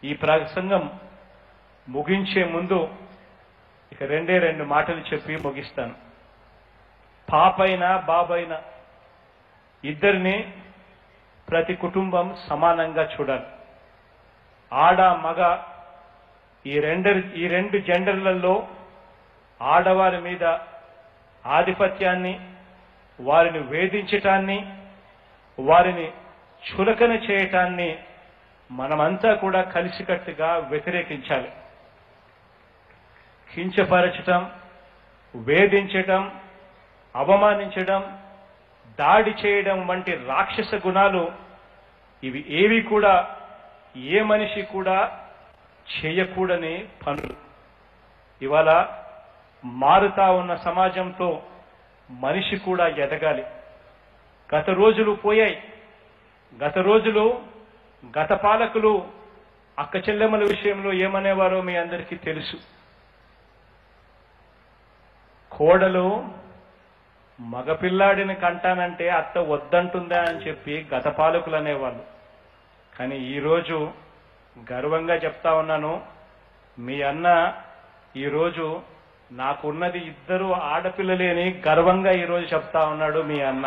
ఈ ప్రసంగం ముగించే ముందు ఇక రెండే రెండు మాటలు చెప్పి ముగిస్తాను పాపైనా బాబైనా ఇద్దరిని ప్రతి కుటుంబం సమానంగా చూడాలి ఆడ మగ ఈ రెండు ఈ రెండు జెండర్లలో ఆడవారి మీద ఆధిపత్యాన్ని వారిని వేధించటాన్ని వారిని చులకన చేయటాన్ని మనమంతా కూడా కలిసికట్టుగా వ్యతిరేకించాలి కించపరచటం వేధించటం అవమానించడం దాడి చేయడం వంటి రాక్షస గుణాలు ఇవి ఏవి కూడా ఏ మనిషి కూడా చేయకూడని పనులు ఇవాళ మారుతా ఉన్న సమాజంతో మనిషి కూడా ఎదగాలి గత రోజులు పోయాయి గత రోజులు గత పాలకులు అక్క చెల్లెమ్మల విషయంలో ఏమనేవారో మీ అందరికీ తెలుసు కోడలు మగపిల్లాడిని కంటానంటే అత్త వద్దంటుందా అని చెప్పి గత పాలకులు అనేవాళ్ళు కానీ ఈరోజు గర్వంగా చెప్తా ఉన్నాను మీ అన్న ఈరోజు నాకున్నది ఇద్దరు ఆడపిల్లలే అని గర్వంగా ఈరోజు చెప్తా ఉన్నాడు మీ అన్న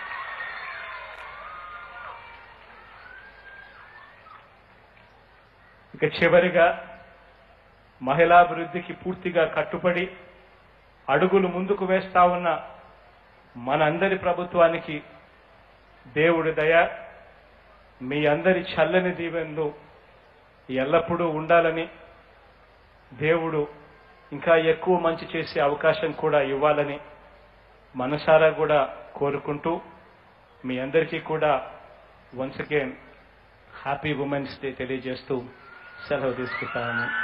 ఇక చివరిగా మహిళాభివృద్ధికి పూర్తిగా కట్టుబడి అడుగులు ముందుకు వేస్తా ఉన్న మనందరి ప్రభుత్వానికి దేవుడి దయ మీ అందరి చల్లని దీవెనలు ఎల్లప్పుడూ ఉండాలని దేవుడు ఇంకా ఎక్కువ మంచి చేసే అవకాశం కూడా ఇవ్వాలని మనసారా కూడా కోరుకుంటూ మీ అందరికీ కూడా once again happy women's day తెలియజేస్తూ సెలవు తీసుకుంటాను